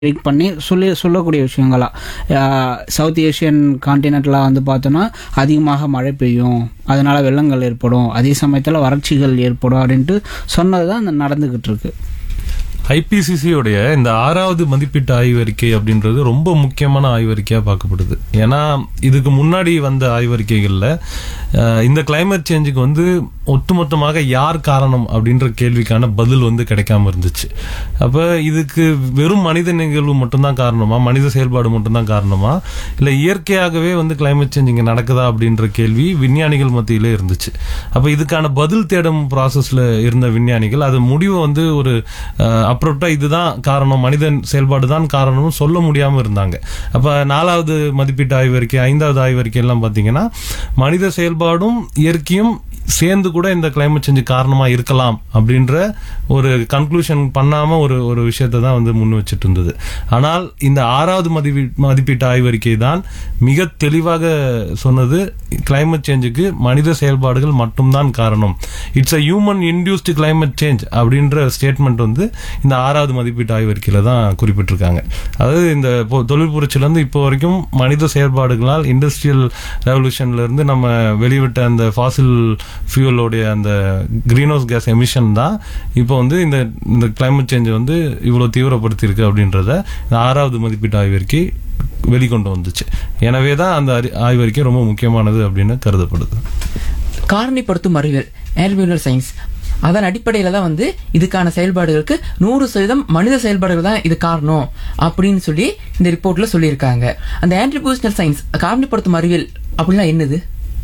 predict பண்ணி சொல்லி சொல்லக்கூடிய விஷயங்களா சவுத் ஏஷியன் காண்டினென்ட்லாம் வந்து பார்த்தோன்னா அதிகமாக மழை பெய்யும் அதனால வெள்ளங்கள் ஏற்படும் அதே சமயத்தில் வறட்சிகள் ஏற்படும் அப்படின்ட்டு சொன்னது தான் நடந்துகிட்டு இருக்கு ஐபிசிசியோடைய இந்த ஆறாவது மதிப்பீட்டு ஆய்வறிக்கை அப்படின்றது ரொம்ப முக்கியமான ஆய்வறிக்கையா பார்க்கப்படுது ஏன்னா இதுக்கு முன்னாடி வந்த ஆய்வறிக்கைகள்ல அஹ், இந்த கிளைமேட் சேஞ்சுக்கு வந்து ஒட்டுமொத்தமாக யார் காரணம் அப்படின்ற கேள்விக்கான பதில் வந்து கிடைக்காம இருந்துச்சு அப்ப இதுக்கு வெறும் மனித நிகழ்வு மட்டும்தான் காரணமா மனித செயல்பாடு மட்டும்தான் காரணமா இல்ல இயற்கையாகவே வந்து கிளைமேட் சேஞ்ச் இங்க நடக்குதா அப்படின்ற கேள்வி விஞ்ஞானிகள் மத்தியிலே இருந்துச்சு அப்ப இதுக்கான பதில் தேடும் ப்ராசஸ்ல இருந்த விஞ்ஞானிகள் அது முடிவை வந்து ஒரு அப்ரோட்டா இதுதான் காரணம் மனிதன் செயல்பாடு தான் காரணம்னு சொல்ல முடியாம இருந்தாங்க அப்ப நாலாவது மதிப்பீட்டு ஆய்வறிக்கை ஐந்தாவது ஆய்வறிக்கை எல்லாம் பாத்தீங்கன்னா மனித செயல்பாடும் இயற்கையும் சேர்ந்து கூட இந்த கிளைமேட் சேஞ்ச் காரணமா இருக்கலாம் அப்படின்ற ஒரு கன்க்ளூஷன் பண்ணாம ஒரு ஒரு விஷயத்தை தான் வந்து முன் வச்சுட்டு இருந்தது ஆனால் இந்த ஆறாவது மதிப்பீ மதிப்பீட்டு ஆய்வறிக்கை தான் மிக தெளிவாக சொன்னது கிளைமேட் சேஞ்சுக்கு மனித செயல்பாடுகள் மட்டும்தான் காரணம் it's a human induced climate change அப்படின்ற ஸ்டேட்மெண்ட் வந்து இந்த ஆறாவது மதிப்பீட்டு ஆய்வறிக்கையில தான் குறிப்பிட்டிருக்காங்க அதாவது இந்த பொ- தொழில் புரட்சியில இருந்து இப்போ வரைக்கும் மனித செயல்பாடுகளால் இண்டஸ்ட்ரியல் ரெவல்யூஷன்ல இருந்து நம்ம வெளிவிட்ட அந்த ஃபாசில் ஃபியூலோடைய அந்த கிரீன் ஹவுஸ் கேஸ் எமிஷன் தான் இப்போ வந்து இந்த இந்த கிளைமேட் சேஞ்சை வந்து இவ்வளவு தீவிரப்படுத்தியிருக்கு அப்படின்றத இந்த ஆறாவது மதிப்பீட்டு ஆய்வறிக்கை வெளிக்கொண்டு வந்துச்சு எனவே தான் அந்த அறி- ஆய்வறிக்கை ரொம்ப முக்கியமானது அப்படின்னு கருதப்படுது காரணிப்படுத்தும் அறிவியல் ஏர்பியூனல் சயின்ஸ் அதன் அடிப்படையில தான் வந்து இதுக்கான செயல்பாடுகளுக்கு நூறு சதவீதம் மனித செயல்பாடுகள் தான் இது காரணம் அப்படின்னு சொல்லி இந்த ரிப்போர்ட்ல சொல்லியிருக்காங்க அந்த ஆன்ட்ரிபியூஷனல் சயின்ஸ் காரணிப்படுத்தும் அறிவியல் அப்படின்னா என்னது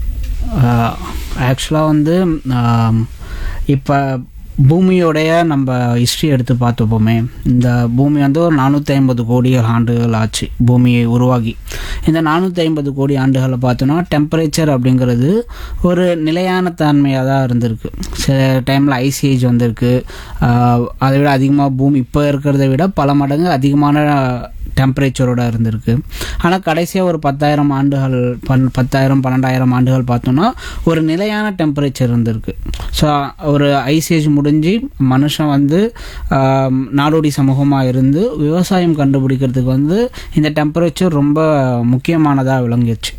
ஆக்சுவலாக வந்து இப்போ பூமியோடைய நம்ம ஹிஸ்ட்ரி எடுத்து பார்த்துப்போமே இந்த பூமி வந்து ஒரு நானூற்றி ஐம்பது கோடி ஆண்டுகள் ஆச்சு பூமியை உருவாகி இந்த நானூற்றி ஐம்பது கோடி ஆண்டுகளை பார்த்தோன்னா டெம்பரேச்சர் அப்படிங்கிறது ஒரு நிலையான தன்மையாக தான் இருந்திருக்கு சில டைமில் ஐஸ் ஏஜ் வந்திருக்கு ஆஹ் அதை விட அதிகமாக பூமி இப்போ இருக்கிறத விட பல மடங்கு அதிகமான டெம்பரேச்சரோட இருந்திருக்கு ஆனால் கடைசியாக ஒரு பத்தாயிரம் ஆண்டுகள் பன் பத்தாயிரம் பன்னெண்டாயிரம் ஆண்டுகள் பார்த்தோம்னா ஒரு நிலையான டெம்பரேச்சர் இருந்திருக்கு ஸோ ஒரு ஐசேஜ் முடிஞ்சு மனுஷன் வந்து ஆம், நாடோடி சமூகமாக இருந்து விவசாயம் கண்டுபிடிக்கிறதுக்கு வந்து இந்த டெம்பரேச்சர் ரொம்ப முக்கியமானதாக விளங்கிடுச்சு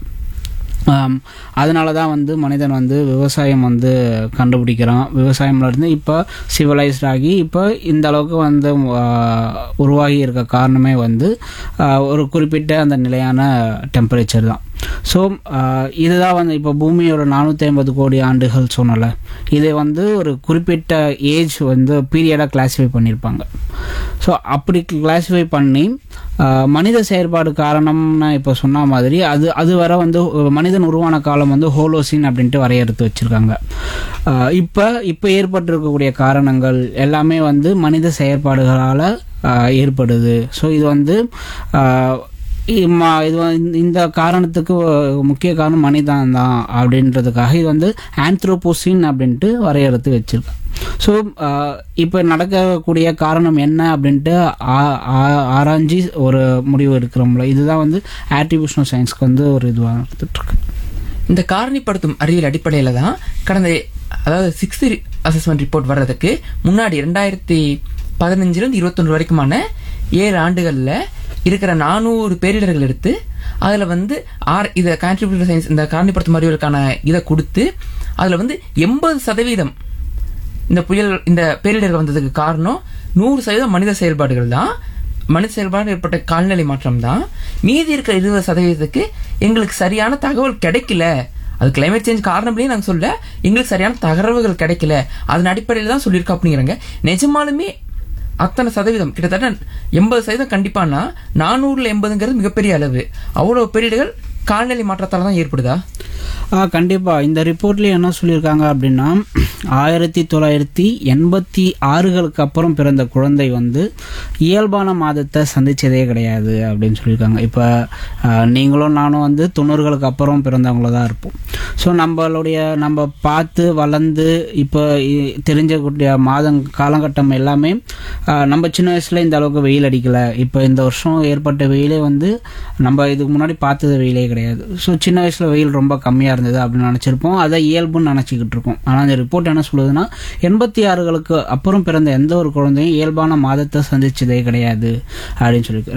ஆம், அதனால தான் வந்து மனிதன் வந்து விவசாயம் வந்து கண்டுபிடிக்கிறான் விவசாயம்ல இருந்து இப்போ சிவிலைஸ்ட் ஆகி இப்போ இந்த அளவுக்கு வந்து ஆ, உருவாகி இருக்க காரணமே வந்து ஆ, ஒரு குறிப்பிட்ட அந்த நிலையான டெம்பரேச்சர் தான் ஸோ இதுதான் வந்து இப்போ பூமியோட நானூற்றி ஐம்பது கோடி ஆண்டுகள் சொன்னல இதை வந்து ஒரு குறிப்பிட்ட ஏஜ் வந்து பீரியடாக கிளாஸிஃபை பண்ணியிருப்பாங்க ஸோ அப்படி கிளாஸிஃபை பண்ணி ஆஹ், மனித செயற்பாடு காரணம்னு இப்போ சொன்ன மாதிரி அது அது வர வந்து ஒரு மனிதன் உருவான காலம் வந்து ஹோலோசின் அப்படின்ட்டு வரையறுத்து வச்சுருக்காங்க இப்போ இப்போ ஏற்பட்டிருக்கக்கூடிய காரணங்கள் எல்லாமே வந்து மனித செயற்பாடுகளால் ஏற்படுது ஸோ இது வந்து ஆஹ், இம்மா இது வந்து இந்த காரணத்துக்கு முக்கிய காரணம் மனிதன் தான் அப்படின்றதுக்காக இது வந்து ஆந்த்ரோபோசின் அப்படின்ட்டு வரையறுத்து வச்சிருக்காங்க ஸோ இப்போ நடக்கக்கூடிய காரணம் என்ன அப்படின்ட்டு ஆ- ஆ- ஆராய்ஞ்சி ஒரு முடிவு எடுக்கிறோம்ல இதுதான் வந்து ஆர்டிபியூஷனல் சயின்ஸ்க்கு வந்து ஒரு இதுவாக நடந்துட்டுருக்கு இந்த காரணிப்படுத்தும் அறிவியல் அடிப்படையில தான் கடந்த அதாவது சிக்ஸ்த் அசஸ்மெண்ட் ரிப்போர்ட் வர்றதுக்கு முன்னாடி ரெண்டாயிரத்தி பதினஞ்சுல இருந்து இருபத்தொன்று வரைக்குமான ஏழு ஆண்டுகள்ல இருக்கிற நானூறு பேரிடர்கள் எடுத்து அதுல வந்து ஆர் இதை கான்ட்ரிபியூட்டர் சயின்ஸ் இந்த காரணிப்படுத்தும் அறிவியலுக்கான இதை கொடுத்து அதுல வந்து எண்பது சதவீதம் இந்த புயல் இந்த பேரிடர் வந்ததுக்கு காரணம் நூறு சதவீதம் மனித செயல்பாடுகள் தான் மனித செயல்பாடு ஏற்பட்ட கால்நிலை மாற்றம் தான் மீதி இருக்கிற இருபது சதவீதத்துக்கு எங்களுக்கு சரியான தகவல் கிடைக்கல அது கிளைமேட் சேஞ்ச் காரணம்லேயே நாங்கள் சொல்ல எங்களுக்கு சரியான தகவல்கள் கிடைக்கல அதன் அடிப்படையில் தான் சொல்லியிருக்கோம் அப்படிங்கிறாங்க நிஜமாலுமே அத்தனை சதவீதம் கிட்டத்தட்ட எண்பது சதவீதம் கண்டிப்பானா நானூறுல எண்பதுங்கிறது மிகப்பெரிய அளவு அவ்வளவு பேரிடர்கள் கால்நிலை மாற்றத்தால தான் ஏற்படுதா ஆ கண்டிப்பாக இந்த ரிப்போர்ட்லேயே என்ன சொல்லியிருக்காங்க அப்படின்னா ஆயிரத்தி தொள்ளாயிரத்தி எண்பத்தி ஆறுகளுக்கு அப்புறம் பிறந்த குழந்தை வந்து இயல்பான மாதத்தை சந்திச்சதே கிடையாது அப்படின்னு சொல்லியிருக்காங்க இப்போ நீங்களும் நானும் வந்து தொண்ணூறுகளுக்கு அப்புறம் பிறந்தவங்கள தான் இருப்போம் ஸோ நம்மளுடைய நம்ம பார்த்து வளர்ந்து இப்போ இ- தெரிஞ்சக்கூடிய மாதம் காலகட்டம் எல்லாமே ஆ, நம்ம சின்ன வயசுல இந்த அளவுக்கு வெயில் அடிக்கல இப்போ இந்த வருஷம் ஏற்பட்ட வெயிலே வந்து நம்ம இதுக்கு முன்னாடி பார்த்தது வெயிலே கிடையாது ஸோ சின்ன வயசுல வெயில் ரொம்ப கம்மியாக இருந்தது அப்படின்னு நினச்சிருப்போம் அதை இயல்புன்னு நினச்சிக்கிட்டு இருக்கோம் ஆனால் அந்த ரிப்போர்ட் என்ன சொல்லுதுன்னா எண்பத்தி ஆறுகளுக்கு அப்புறம் பிறந்த எந்த ஒரு குழந்தையும் இயல்பான மாதத்தை சந்திச்சதே கிடையாது அப்படின்னு சொல்லி